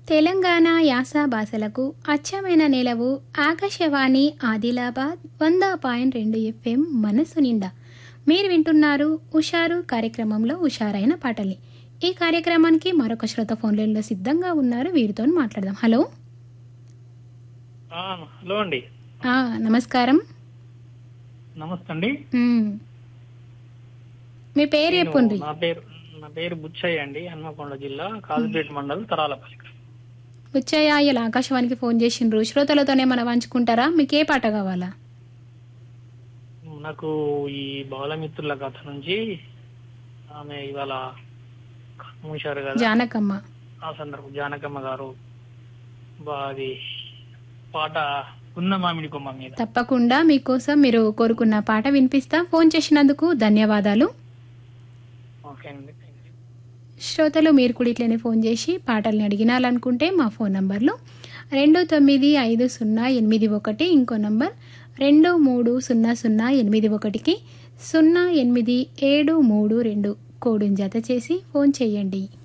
తెలంగాణ యాస భాషలకు అచ్చమైన నెలవు ఆకాశవాణి ఆదిలాబాద్ వంద పాయింట్ రెండు ఎఫ్ఎం మనసు నిండా మీరు వింటున్నారు ఉషారు కార్యక్రమంలో ఉషారైన పాటలి ఈ కార్యక్రమానికి మరొక శ్రోత ఫోన్ లైన్లో సిద్ధంగా ఉన్నారు వీరితో మాట్లాడదాం హలో ఆ, హలో అండి ఆ, నమస్కారం నమస్తే అండి మ్. మీ పేరు నేను- చెప్పుండ్రి నా పేరు నా పేరు బుచ్చయ్య అండి హన్మకొండ జిల్లా కాజుపేట మండలం తరాలపల్లి బుచ్చయ్య ఇలా ఆకాశవాణికి ఫోన్ చేసిండ్రు శ్రోతలతోనే మన పంచుకుంటారా మీకు ఏ పాట కావాలా నాకు ఈ బాలమిత్రుల కథ నుంచి ఆమె ఇవాళ మూశారు కదా జానకమ్మ ఆ సందర్భం జానకమ్మ గారు బా- అది పాట ఉన్న మామిడి కొమ్మ మీద తప్పకుండా మీకోసం మీరు కోరుకున్న పాట వినిపిస్తా ఫోన్ చేసినందుకు ధన్యవాదాలు ఓకే అండి థ్యాంక్ యూ శ్రోతలు మీరు కూడా ఇట్లనే ఫోన్ చేసి పాటల్ని అడిగినాలనుకుంటే మా ఫోన్ నంబర్లు రెండు తొమ్మిది ఐదు సున్నా ఎనిమిది ఒకటి ఇంకో నంబర్ రెండు మూడు సున్నా సున్నా ఎనిమిది ఒకటికి సున్నా ఎనిమిది ఏడు మూడు రెండు కోడుని జత చేసి ఫోన్ చేయండి